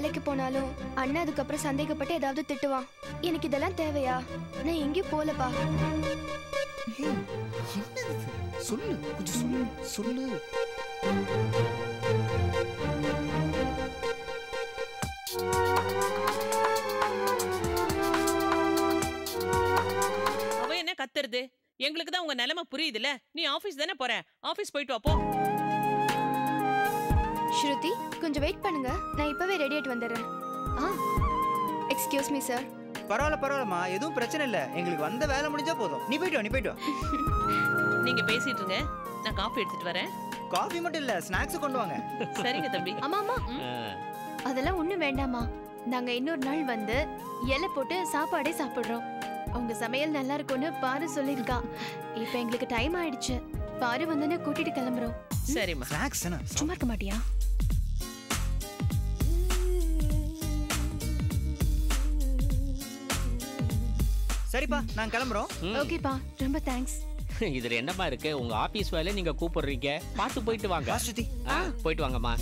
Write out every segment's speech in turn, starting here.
வேலைக்கு போனாலும் அண்ணன் அதுக்கப்புறம் சந்தேகப்பட்டு ஏதாவது திட்டுவான் எனக்கு இதெல்லாம் தேவையா நான் எங்கேயும் போலப்பா ஏய், என்னது இது? சொல்லு கொஞ்சம் சொல்லு சொல்லு அவ என்ன கத்துறது எங்களுக்கு தான் உங்க நிலைமை புரியுதுல நீ ஆபீஸ் தானே போற ஆபீஸ் போயிட்டு வா போ ஸ்ருதி கொஞ்சம் வெயிட் பண்ணுங்க நான் இப்பவே ரெடி ஆயிட்டு வந்துடுறேன் ஆ எக்ஸ்கியூஸ் மீ சார் பரவாயில்ல பரவாயில்லம்மா எதுவும் பிரச்சனை இல்லை எங்களுக்கு வந்த வேலை முடிஞ்சா போதும் நீ போயிட்டு வா நீ போயிட்டு வா நீங்க பேசிட்டு இருங்க நான் காஃபி எடுத்துட்டு வரேன் காஃபி மட்டும் இல்லை ஸ்நாக்ஸ் கொண்டு வாங்க சரிங்க தம்பி அம்மா அம்மா அதெல்லாம் ஒண்ணும் வேண்டாமா நாங்க இன்னொரு நாள் வந்து இலை போட்டு சாப்பாடே சாப்பிடுறோம் உங்க சமையல் நல்லா இருக்கும்னு பாரு சொல்லிருக்கா இப்ப எங்களுக்கு டைம் ஆயிடுச்சு பாரு வந்து கூட்டிட்டு கிளம்புறோம் சரிம்மா ஸ்நாக்ஸ் என்ன சும்மா இருக்க மாட்டியா சரிப்பா நான் கிளம்புறோம் ம். ஓகேப்பா ரொம்ப தேங்க்ஸ் இதுல என்னம்மா இருக்கு உங்க ஆபீஸ் வேலை நீங்க கூப்பிடுறீங்க பார்த்து போயிட்டு வாங்க வா ஸ்ருதி ஆ, போயிட்டு வாங்கம்மா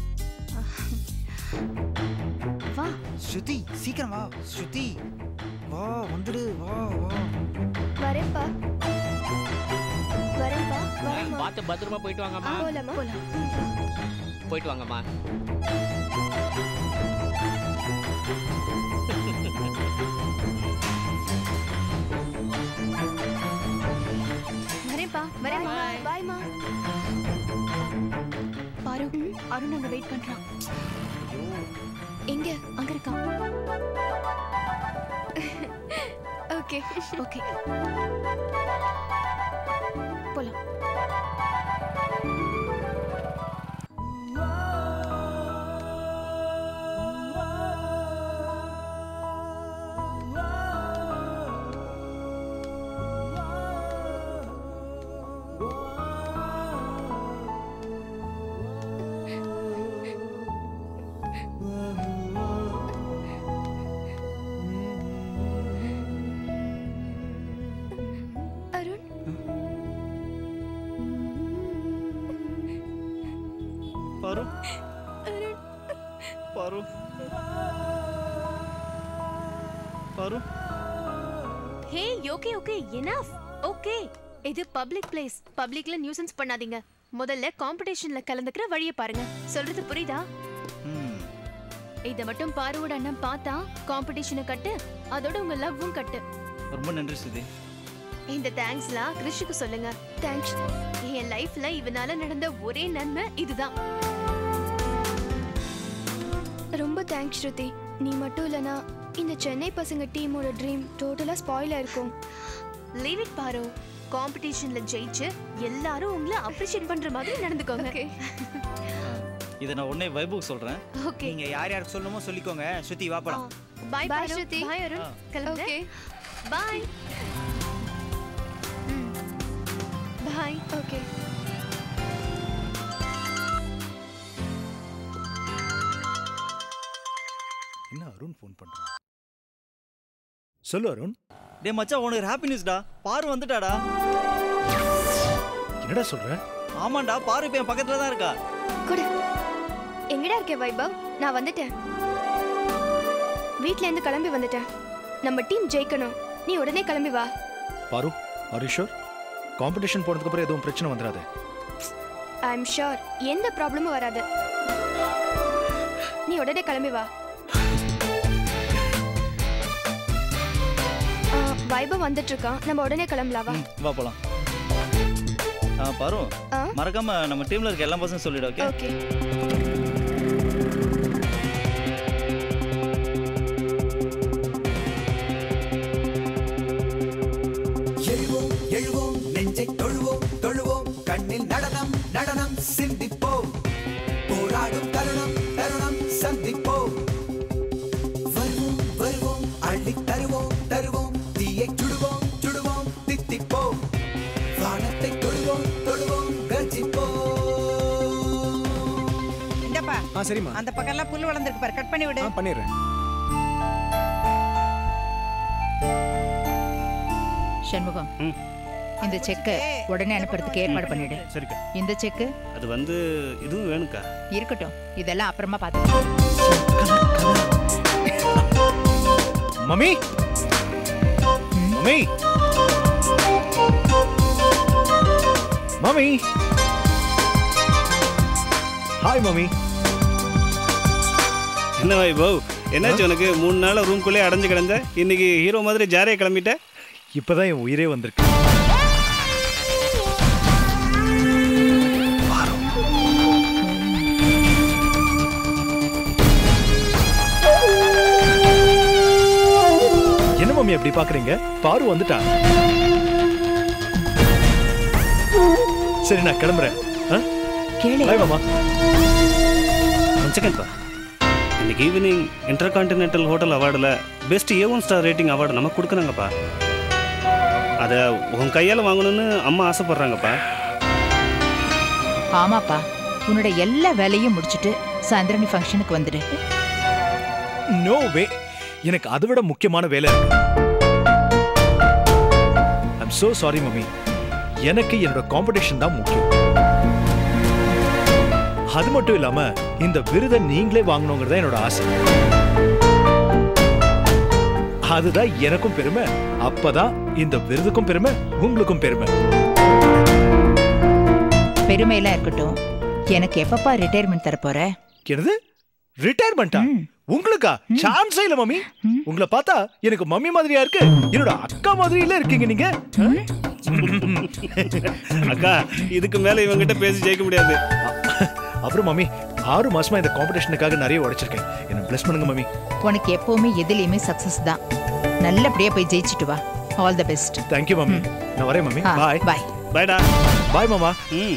வா ஸ்ருதி சீக்கிரம் வா ஸ்ருதி வா வந்துடு வா வா வரேன்ப்பா வரேன்ப்பா வரேன்மா பார்த்து பத்திரமா போயிட்டு வாங்கம்மா போலாமா போலாம் போயிட்டு வாங்கம்மா வரேன்ப்பா வரேன்மா பாய்மா பாரு அருண் அங்க வெயிட் பண்றான் எங்க அங்க இருக்கான் ஓகே ஓகே போலாம் அருண் பாரு பாரு பாரு hey okay okay enough okay இது பப்ளிக் பிளேஸ் பப்ளிக்ல நியூசன்ஸ் பண்ணாதீங்க முதல்ல காம்படிஷன்ல கலந்துக்கிற வழியை பாருங்க சொல்றது புரியுதா ம் இத மட்டும் பாருவோட அண்ணன் பார்த்தா காம்படிஷனை கட்டு அதோட உங்க லவ்வும் கட்டு ரொம்ப நன்றி ஸ்ருதி இந்த தேங்க்ஸ்லாம் கிறிஷுக்கு சொல்லுங்க தேங்க்ஸ் என் லைஃப்ல இவனால நடந்த ஒரே நன்மை இதுதான் ரொம்ப தேங்க்ஸ் ஸ்ருதி நீ மட்டும் இல்லனா இந்த சென்னை பசங்க டீமோட ட்ரீம் டோட்டலா ஸ்பாயில் ஆயிருக்கும் லீவ் இட் பாரு காம்படிஷன்ல ஜெயிச்சு எல்லாரும் உங்களை அப்ரிஷியேட் பண்ற மாதிரி நடந்துக்கோங்க ஓகே இதை நான் உடனே வைபுக்கு சொல்றேன் ஓகே நீங்க யார் யாருக்கு சொல்லணுமோ சொல்லிக்கோங்க ஸ்ருதி வா போலாம் bye Bye, bye Shruti. Bye Arun ஆ. கிளம்புங்க ஓகே பை பாய் ஓகே என்ன அருண் ஃபோன் பண்றான் சொல்லு அருண் டேய் மச்சான் உனக்கு ஹாப்பி நியூஸ்டா பாரு வந்துட்டாடா என்னடா சொல்ற ஆமாண்டா பாரு இப்போ என் பக்கத்துல தான் இருக்கா குடு எங்கடா இருக்கே வைபவ் நான் வந்துட்டேன் வீட்ல இருந்து கிளம்பி வந்துட்டேன் நம்ம டீம் ஜெயிக்கணும் நீ உடனே கிளம்பி வா பாரு ஹரிஷோர் காம்படிஷன் போனதுக்கு அப்புறம் எதுவும் பிரச்சனை வந்துடாது ஐ எம் ஷூர் எந்த ப்ராப்ளமும் வராது நீ உடனே கிளம்பி வா ஆ, வைபவ் வந்துட்டு இருக்கான் நம்ம உடனே கிளம்பலாம் வா ம் வா போலாம் ஆ பாரு ஆ? மறக்காம நம்ம டீம்ல இருக்க எல்லா பசங்க சொல்லிடு ஓகே ஓகே எழுவோம் எழுவோம் நெஞ்சை தொழுவோம் தொழுவோம் கண்ணில் நடனம் நடனம் சிந்திப்போம் போராடும் தருணம் தருணம் சந்திப்போம் வருவோம் வருவோம் அள்ளி தருவோம் தருவோம் தீயை சுடுவோம் சுடுவோம் தித்திப்போம் வானத்தை தொடுவோம் தொடுவோம் கர்ஜிப்போம் இந்தப்பா ஆ சரிம்மா அந்த பக்கம் எல்லாம் புல் வளர்ந்துருக்கு பாரு கட் பண்ணி விடு ஆ பண்ணிடுறேன் சண்முகம் இந்த செக்கை உடனே அனுப்புறதுக்கு ஏற்பாடு பண்ணிடு சரிக்கா இந்த செக்கு அது வந்து இதுவும் வேணுக்கா இருக்கட்டும் இதெல்லாம் அப்புறமா பார்த்து mummy mummy mummy hi mummy என்ன வைபவ் என்னாச்சு உனக்கு மூணு நாள் ரூம்குள்ளே அடைஞ்சு கிடந்த இன்னைக்கு ஹீரோ மாதிரி ஜாலியாக கிளம்பிட்ட இப்பதான் என் உயிரே வந்திருக்கு என்ன மம்மி அப்படி பாக்குறீங்க பாரு வந்துட்டா சரி நான் கிளம்புறேன் கேளு பாய் மாமா ஒன் செகண்ட் பா இன்னைக்கு ஈவினிங் இன்டர் கான்டினென்டல் ஹோட்டல் அவார்டில் best A one star rating award நமக்கு கொடுக்குறாங்கப்பா அதை உன் கையால் வாங்கணும்னு அம்மா ஆசைப்பட்றாங்கப்பா ஆமாப்பா உன்னோட எல்லா வேலையும் முடிச்சிட்டு சாயந்தரம் நீ ஃபங்க்ஷனுக்கு வந்துடு நோ வே எனக்கு அதை விட முக்கியமான வேலை இருக்கு ஐம் so சாரி மம்மி எனக்கு என்னோட காம்படிஷன் தான் முக்கியம் அது மட்டும் இல்லாம இந்த விருதை நீங்களே வாங்கணுங்கிறது தான் என்னோட ஆசை அதுதான் எனக்கும் பெருமை அப்பதான் இந்த விருதுக்கும் பெருமை உங்களுக்கும் பெருமை பெருமையெல்லாம் இருக்கட்டும் எனக்கு எப்பப்பா ரிட்டையர்மெண்ட் தர போற என்னது ரிட்டையர்மெண்டா உங்களுக்கா சான்ஸே இல்ல மம்மி உங்களை பார்த்தா எனக்கு மம்மி மாதிரியா இருக்கு என்னோட அக்கா மாதிரியில இருக்கீங்க நீங்க அக்கா இதுக்கு மேலே இவங்கிட்ட பேசி ஜெயிக்க முடியாது அப்புறம் மம்மி ஆறு மாசமா இந்த காம்படிஷனுக்காக நிறைய உடைச்சிருக்கேன் என்ன பிளஸ் பண்ணுங்க மம்மி உனக்கு எப்பவுமே எதுலயுமே சக்சஸ் தான் நல்லபடியா போய் ஜெயிச்சிட்டு வா all the best thank you mummy நான் வரேன் மம்மி பாய் பாய் பாய்டா பாய் மாமா ம்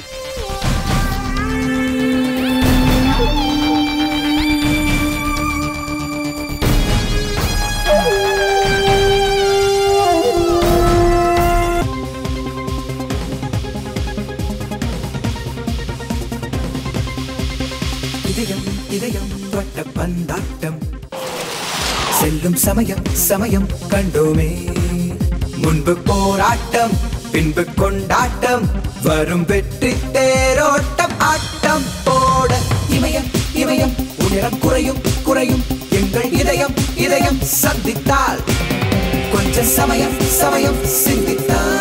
இதயம் இதயம் தொட்ட பந்தாட்டம் செல்லும் சமயம் சமயம் கண்டோமே முன்பு போராட்டம் பின்பு கொண்டாட்டம் வரும் வெற்றி தேரோட்டம் ஆட்டம் போட இமயம் இமயம் உயரம் குறையும் குறையும் எங்கள் இதயம் இதயம் சந்தித்தால் கொஞ்ச சமயம் சமயம் சிந்தித்தால்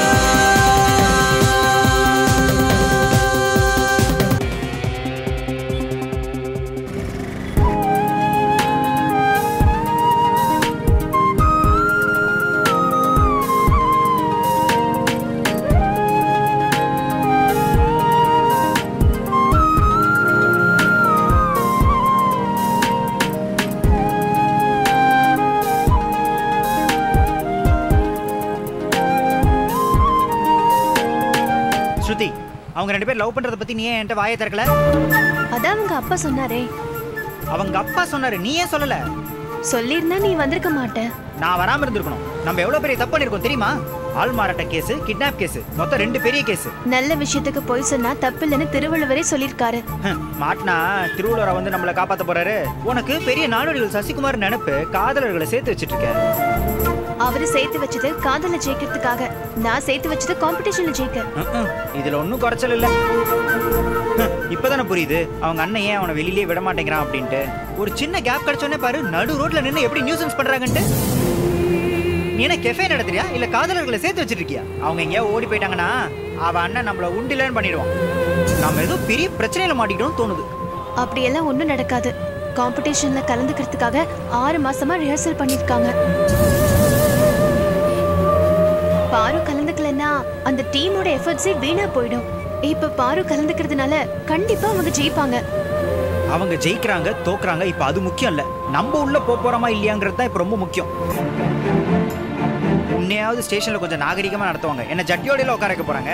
ஸ்ருதி அவங்க ரெண்டு பேரும் லவ் பண்றத பத்தி நீ ஏன் என்கிட்ட வாயை திறக்கல அதான் அவங்க அப்பா சொன்னாரே அவங்க அப்பா சொன்னாரு நீ ஏன் சொல்லல சொல்லியிருந்தா நீ வந்திருக்க மாட்ட நான் வராம இருந்திருக்கணும் நம்ம எவ்வளவு பெரிய தப்பு பண்ணிருக்கோம் தெரியுமா ஆள் மாறாட்ட கேஸ் கிட்னாப் கேஸ் மொத்தம் ரெண்டு பெரிய கேஸ் நல்ல விஷயத்துக்கு போய் சொன்னா தப்பு இல்லைன்னு திருவள்ளுவரே சொல்லியிருக்காரு மாட்டினா திருவள்ளுவரை வந்து நம்மளை காப்பாத்த போறாரு உனக்கு பெரிய நாடோடிகள் சசிகுமார் நினைப்பு காதலர்களை சேர்த்து வச்சிட்டு இருக்க அவரு சேர்த்து வச்சது காதல ஜெயிக்கிறதுக்காக நான் சேர்த்து வச்சது காம்படிஷன்ல ஜெயிக்க ம்ம். இதுல ஒன்றும் குறைச்சல் இல்ல ஹம், இப்பதானே புரியுது அவங்க அண்ணன் ஏன் அவனை வெளியிலே விட மாட்டேங்கிறான் அப்படின்ட்டு ஒரு சின்ன கேப் கிடைச்சோன்னே பாரு நடு ரோட்ல நின்னு எப்படி நியூசன்ஸ் பண்றாங்கன்ட்டு நீ என்ன கெஃபே நடத்துறியா இல்ல காதலர்களை சேர்த்து வச்சிட்டு இருக்கியா அவங்க எங்கேயா ஓடி போயிட்டாங்கன்னா அவ அண்ணன் நம்மள உண்டிலன்னு பண்ணிடுவான் நம்ம ஏதோ பெரிய பிரச்சனையில மாட்டிக்கிட்டோம் தோணுது அப்படியெல்லாம் ஒண்ணும் நடக்காது காம்படிஷன்ல கலந்துக்கிறதுக்காக ஆறு மாசமா ரிஹர்சல் பண்ணிருக்காங்க பாரு கலந்துக்கலன்னா அந்த டீமோட எஃபர்ட்ஸே வீணா போயிடும் இப்ப பாரு கலந்துக்கிறதுனால கண்டிப்பா அவங்க ஜெயிப்பாங்க அவங்க ஜெயிக்கிறாங்க தோக்குறாங்க இப்ப அது முக்கியம் இல்ல நம்ம உள்ள போப் போறோமா இல்லையாங்கிறது தான் இப்ப ரொம்ப முக்கியம் உன்னையாவது ஸ்டேஷன்ல கொஞ்சம் நாகரிகமா நடத்துவாங்க என்ன ஜட்டியோடையில உட்கார வைக்க போறாங்க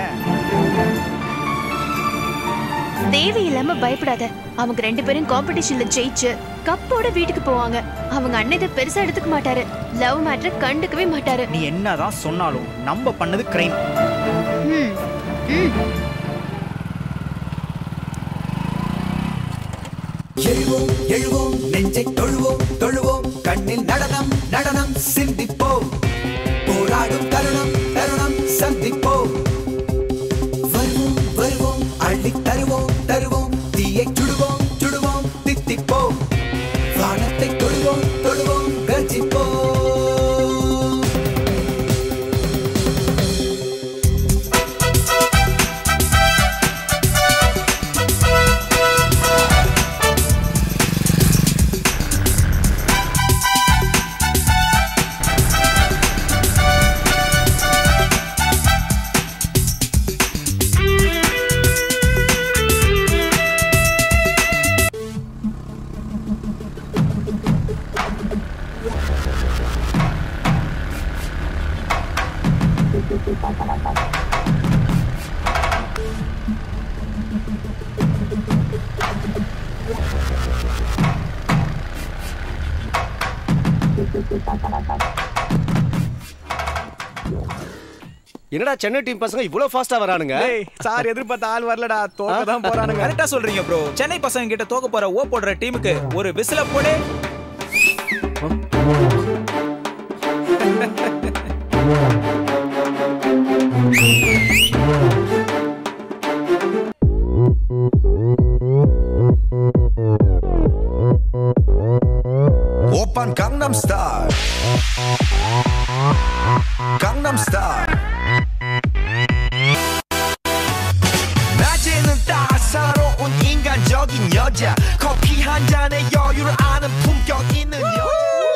தேவையில்லாம பயப்படாத அவங்க ரெண்டு பேரும் காம்படிஷன்ல ஜெயிச்சு கப்போட வீட்டுக்கு போவாங்க அவங்க அண்ணன் இதை பெருசா எடுத்துக்க மாட்டாரு லவ் மேட்டர் கண்டுக்கவே மாட்டாரு நீ என்னதான் சொன்னாலும் நம்ம பண்ணது கிரைம் ம், ம். எழுவோம் எழுவோம் நெஞ்சை தொழுவோம் தொழுவோம் கண்ணில் நடனம் நடனம் சிந்திப்போம் போராடும் தருணம் தருணம் சந்திப்போம் வருவோம் வருவோம் அள்ளி தருவோம் தருவோம் தீயை சுடுவோம் சுடுவோம் தித்திப்போம் என்னடா சென்னை டீம் பசங்க இவ்வளவு ஃபாஸ்டா வரானுங்க சார் எதிர்பார்த்த ஆள் வரலடா தோக்க தான் போறானுங்க கரெக்டா சொல்றீங்க ப்ரோ சென்னை பசங்க கிட்ட தோக்க போற ஓ போடுற டீமுக்கு ஒரு விசில போடு 오빤 강남스타일 강남스타일 낮에는 따사로운 인간적인 여자 커피 한 잔에 여유를 아는 품격 있는 여자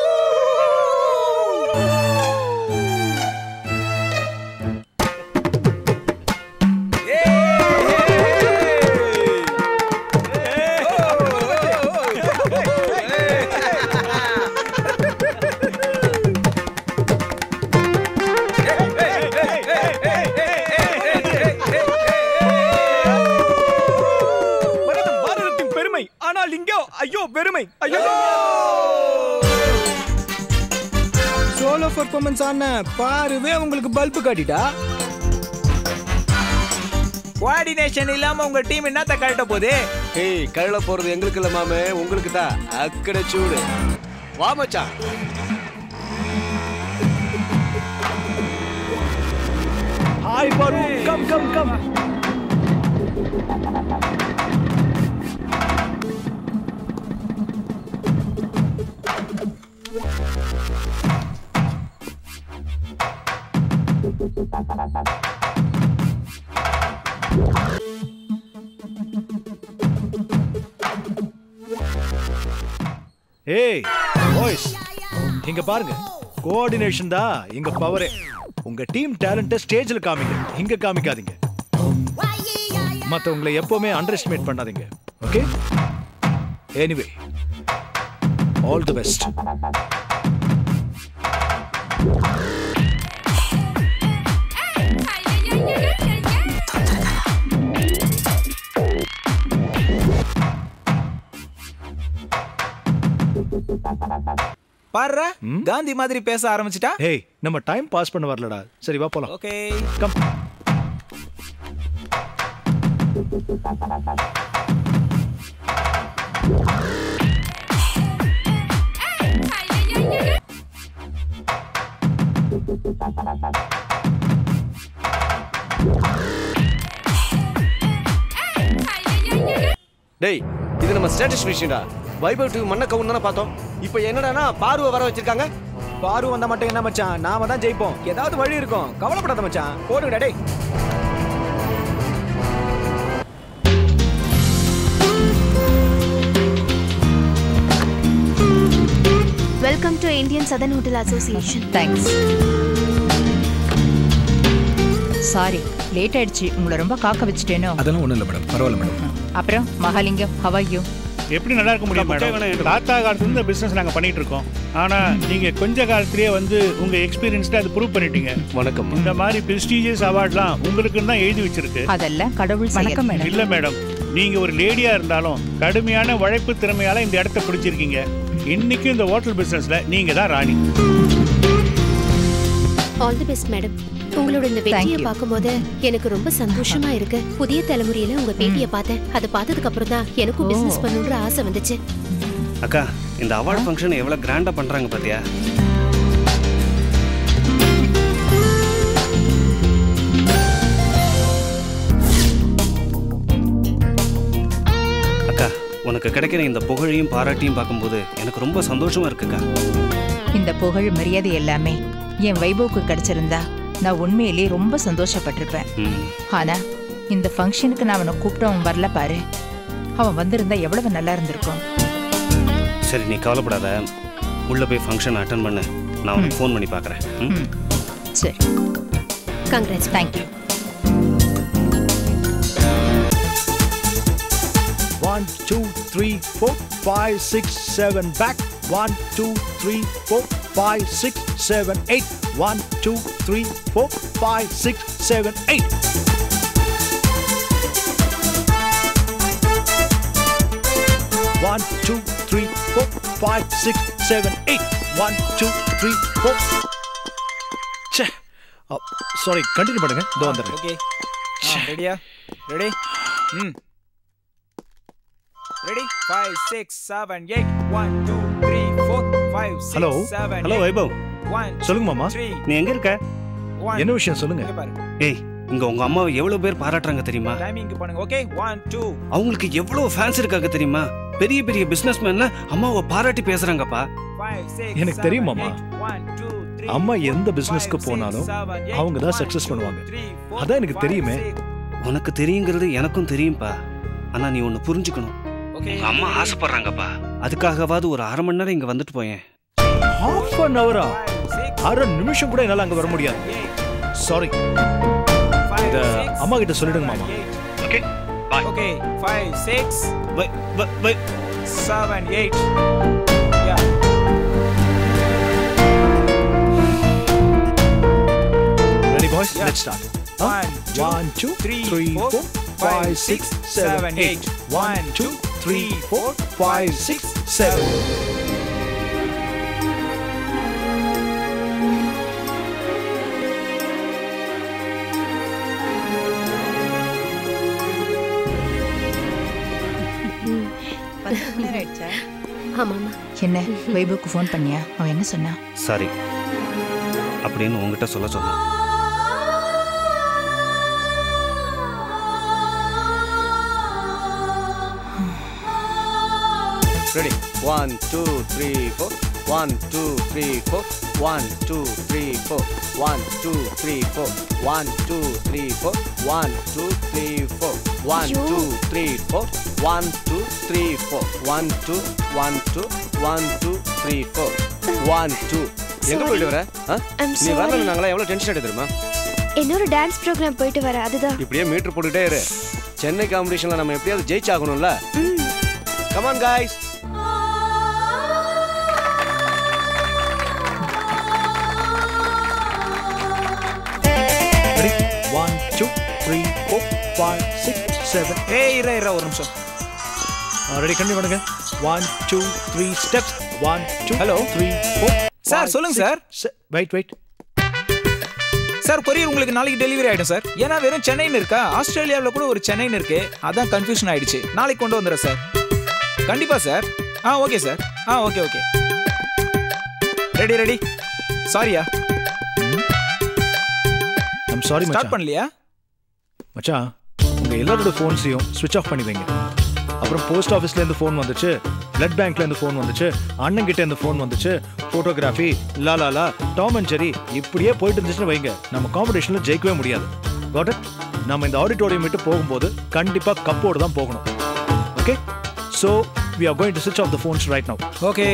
மரதம் பாரதத்தின் பெருமை ஆனால் இங்கோ ஐயோ பெருமை ஐயோ சோலோ பெர்ஃபார்மன்ஸ் ஆன பாருவே உங்களுக்கு பல்பு காட்டிட்டா கோஆர்டினேஷன் இல்லாம உங்க டீம் என்னத்த கழட்ட போகுது ஏய் கழுல போறது எங்களுக்கு இல்ல மாமே உங்களுக்கு தான் அக்கடை சூடு வா மச்சான் ஹாய் பாரு கம் கம் கம் ஏய் பாய்ஸ் இங்க பாருங்க கோஆர்டினேஷன் தான் எங்க பவரே உங்க டீம் டேலண்ட்டை ஸ்டேஜ்ல காமிங்க இங்க காமிக்காதீங்க மத்தவங்களை எப்பவுமே அண்டர் எஸ்டிமேட் பண்ணாதீங்க okay anyway all the best பாருடா காந்தி மாதிரி பேச ஆரம்பிச்சிட்டா ஏய் நம்ம டைம் பாஸ் பண்ண வரலடா சரி வா போலாம் ஓகே கம் டேய் இது நம்ம ஸ்டேட்டஸ் விஷயம்டா வைபவ் டிவி மண்ண கவுன் தானே பார்த்தோம் இப்போ என்னடானா பார்வை வர வச்சிருக்காங்க பாரு வந்தா மட்டும் என்ன மச்சான் நாம தான் ஜெயிப்போம் ஏதாவது வழி இருக்கும் கவலைப்படாத மச்சான் போடுங்கடா டேய் welcome to Indian southern hotel association thanks sorry late ஆயிடுச்சு உங்களை ரொம்ப காக்க வச்சுட்டேனோ அதெல்லாம் ஒண்ணும் இல்ல மேடம் பரவாயில்ல மேடம் அப்புறம் மகாலிங்கம் ஹவாயூ எப்படி நல்லா இருக்க முடியும் மேடம் தாத்தா காலத்துல இந்த பிசினஸ் நாங்க பண்ணிட்டு இருக்கோம் ஆனா நீங்க கொஞ்ச காலத்திலேயே வந்து உங்க எக்ஸ்பீரியன்ஸ்ல அது ப்ரூவ் பண்ணிட்டீங்க வணக்கம் இந்த மாதிரி பிரஸ்டீஜியஸ் அவார்ட்லாம் உங்களுக்கு தான் எழுதி வச்சிருக்கு அதெல்லாம் கடவுள் வணக்கம் மேடம் இல்ல மேடம் நீங்க ஒரு லேடியா இருந்தாலும் கடுமையான உழைப்பு திறமையால இந்த இடத்த பிடிச்சிருக்கீங்க இன்னைக்கும் இந்த ஹோட்டல் பிசினஸ்ல நீங்க தான் ராணி ஆல் தி பெஸ்ட் மேடம் உங்களோட இந்த வெற்றியை பார்க்கும்போது எனக்கு ரொம்ப சந்தோஷமா இருக்கு புதிய தலைமுறையில உங்க பேட்டியை பார்த்தேன் அதை பார்த்ததுக்கு அப்புறம் தான் எனக்கும் பிசினஸ் பண்ணணுன்ற ஆசை வந்துச்சு அக்கா இந்த அவார்ட் ஃபங்க்ஷன் எவ்வளவு கிராண்டா பண்றாங்க பாத்தியா அக்கா உனக்கு கிடைக்கிற இந்த புகழையும் பாராட்டியும் பார்க்கும்போது எனக்கு ரொம்ப சந்தோஷமா இருக்குக்கா இந்த புகழ் மரியாதை எல்லாமே என் வைபவுக்கு கிடைச்சிருந்தா நான் உண்மையிலேயே ரொம்ப சந்தோஷப்பட்டிருப்பேன் ம் ஆனா இந்த ஃபங்க்ஷனுக்கு நான் அவனை கூப்பிட்டு அவன் வரல பாரு அவன் வந்திருந்தா எவ்வளவு நல்லா இருந்திருக்கும் சரி நீ கவலைப்படாத உள்ள போய் ஃபங்க்ஷன் அட்டன் பண்ணு நான் உனக்கு ஃபோன் பண்ணி பார்க்குறேன் ம் சரி congrats thank you One, two, three, four, five, six, seven, back. One, two, three, four, five, six, seven, eight. One, two, three, four, five, six, seven, eight. One, two, three, four, five, six, seven, eight. One, two, three, four. ச்சே sorry continue பண்ணுங்க இதோ வந்துடுறேன் okay ரெடியா ready ம் ready five six seven eight one two three four five hello six seven hello Vaibhav one சொல்லுங்க மாமா நீ எங்க இருக்க என்ன விஷயம் சொல்லுங்க ஏய் இங்க உங்க அம்மாவை எவ்வளவு பேர் பாராட்டுறாங்க தெரியுமா டைமிங் பண்ணுங்க ஓகே ஒன் டூ அவங்களுக்கு எவ்வளவு ஃபேன்ஸ் இருக்காங்க தெரியுமா பெரிய பெரிய பிசினஸ் மேன்ல அம்மாவை பாராட்டி பேசுறாங்கப்பா ஃபைவ் சிக்ஸ் எனக்கு தெரியும் மாமா ஒன் டூ அம்மா எந்த பிசினஸ்க்கு போனாலும் அவங்க தான் சக்சஸ் பண்ணுவாங்க அதான் எனக்கு தெரியுமே உனக்கு தெரியுங்கிறது எனக்கும் தெரியும்பா ஆனா நீ ஒன்னு புரிஞ்சுக்கணும் ஓகே உங்க அம்மா ஆசைப்படுறாங்கப்பா அதுக்காகவாவது ஒரு அரை மணி நேரம் இங்க வந்துட்டு போயேன் ஹாஃப் அன் ஹவரா அரை நிமிஷம் கூட என்னால அங்க வர முடியாது சாரி இத அம்மா கிட்ட சொல்லிடுங்க மாமா okay okay five six bye bye seven eight yeah Ready, boys? Let's start. One, two, One, two, three, three, four, four, five, five, six, six, seven, seven, eight. eight. One, two, three, four, five, six, seven. ஆமாம்மா என்ன வைபுக்கு phone பண்ணியா அவன் என்ன சொன்னா sorry அப்படின்னு உங்ககிட்ட சொல்ல சொன்னேன் ready one two three four one two three four one two three four one two three four one two three four one two three four one two three four one two three four one two one two one two three four one two எங்க போயிட்டு வர ஆ? I'm நீ sorry. வரல நாங்களாம் எவ்வளவு tension எடுத்துருமா இன்னொரு dance program போயிட்டு வர அதுதான் இப்படியே மீட்டர் போட்டுட்டே இரு சென்னை காம்படிஷன்ல நம்ம எப்படியாவது ஜெயிச்சாகணும்ல come on guys Ready? One, two, three, four, five, six, seven. ஏய் இரு இரு ஒரு நிமிஷம் ரெடி கண்டினியூ பண்ணுங்க one two three steps one two Hello? Three four sir சொல்லுங்க sir wait wait sir courier உங்களுக்கு நாளைக்கு டெலிவரி ஆயிடும் சார் ஏன்னா வெறும் சென்னைன்னு இருக்கா ஆஸ்திரேலியாவில் கூட ஒரு சென்னைன்னு இருக்கு அதான் கன்ஃபியூஷன் ஆயிடுச்சு நாளைக்கு கொண்டு வந்துடுறேன் சார் கண்டிப்பா சார் ஆ ஓகே சார் ஆ ஓகே ஓகே ரெடி ரெடி சாரியா ஐம் சாரி ஸ்டார்ட் மச்சான் பண்ணலையா மச்சான் உங்க எல்லாரோட ஃபோன்ஸையும் ஸ்விட்ச் ஆஃப் பண்ணி வைங்க அப்புறம் போஸ்ட் ஆஃபீஸ்ல இருந்து ஃபோன் வந்துச்சு பிளட் பேங்க்ல இருந்து ஃபோன் வந்துச்சு அண்ணன் கிட்ட இருந்து ஃபோன் வந்துச்சு போட்டோகிராஃபி லா லா லா டாம் அண்ட் ஜெரி இப்படியே போயிட்டு இருந்துச்சுன்னு வைங்க நம்ம காம்படிஷன்ல ஜெயிக்கவே முடியாது Got it? நம்ம இந்த ஆடிட்டோரியம் விட்டு போகும்போது கண்டிப்பா கப்போடு தான் போகணும் okay so we are going to switch off the phones right now okay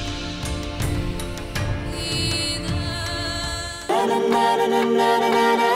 na na na na na na